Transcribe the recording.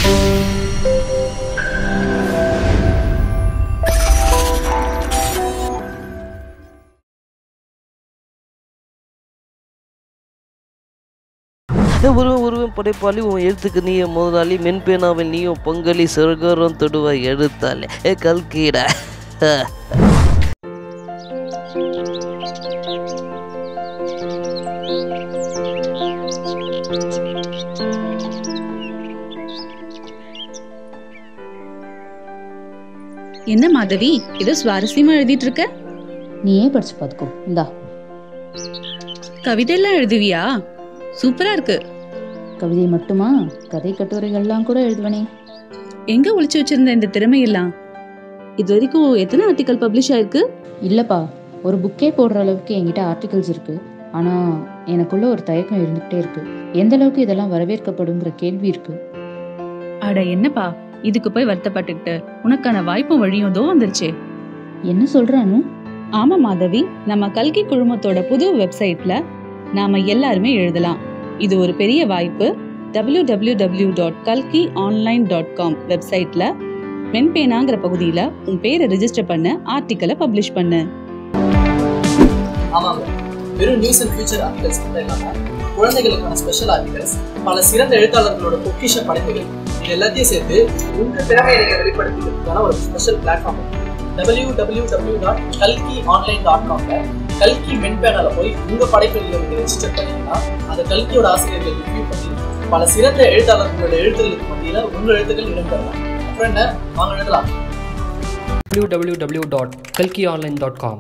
உருவம் உருவம் படைப்பாளி உன் எழுத்துக்கு நீ முதலாளி மென்பேனாவில் நீயும் பொங்கலி சிறுகரம் தொடுவாய் எழுத்தாலே ஏ கல்கீடா என்ன மாதவி ஏதோ சுவாரஸ்யமா எழுதிட்டு இருக்க நீயே படிச்சு பார்த்துக்கோ இந்தா கவிதையெல்லாம் எழுதுவியா சூப்பரா இருக்கு கவிதை மட்டுமா கதை கட்டுரைகள்லாம் கூட எழுதுவனே எங்க ஒளிச்சு வச்சிருந்த இந்த திறமையெல்லாம் இது வரைக்கும் எத்தனை ஆர்டிக்கல் பப்ளிஷ் ஆயிருக்கு இல்லப்பா ஒரு புக்கே போடுற அளவுக்கு என்கிட்ட ஆர்டிகல்ஸ் இருக்கு ஆனா எனக்குள்ள ஒரு தயக்கம் இருந்துகிட்டே இருக்கு எந்த அளவுக்கு இதெல்லாம் வரவேற்கப்படுங்கிற கேள்வி இருக்கு அட என்னப்பா இதுக்கு போய் வருத்தப்பட்டுக்கிட்டு உனக்கான வாய்ப்பும் வழியும் தோ வந்துருச்சே என்ன சொல்றானு ஆமா மாதவி நம்ம கல்கி குழுமத்தோட புது வெப்சைட்ல நாம எல்லாருமே எழுதலாம் இது ஒரு பெரிய வாய்ப்பு டபிள்யூ டபிள்யூ டபிள்யூ டாட் கல்கி ஆன்லைன் டாட் காம் வெப்சைட்ல மென்பேனாங்கிற பகுதியில உன் பேரை ரெஜிஸ்டர் பண்ண ஆர்டிக்கலை பப்ளிஷ் பண்ணு ஆமாங்க வெறும் நியூஸ் அண்ட் ஃபியூச்சர் ஆர்டிகல்ஸ் மட்டும் இல்லாம குழந்தைகளுக்கான ஸ்பெஷல் ஆர்டிகல்ஸ் பல சிறந்த எழுத்தாளர்களோட பொக்கிஷ படைப்புகள் இது எல்லாத்தையும் சேர்த்து உங்க திறமையை நீங்க வெளிப்படுத்துறதுக்கான ஒரு special platform W W W dot கல்கி ஆன்லைன் டாட் காம்ல கல்கி மென்பேனால போய் உங்க படைப்புகளை நீங்க ரெஜிஸ்டர் பண்ணீங்கன்னா அந்த கல்கியோட ஆசிரியர்கள் ரிவ்யூ பண்ணி பல சிறந்த எழுத்தாளர்களோட எழுத்துகளுக்கு மத்தியில உங்க எழுத்துக்கள் இடம்பெறலாம் அப்புறம் என்ன வாங்க எழுதலாம் www.kalkionline.com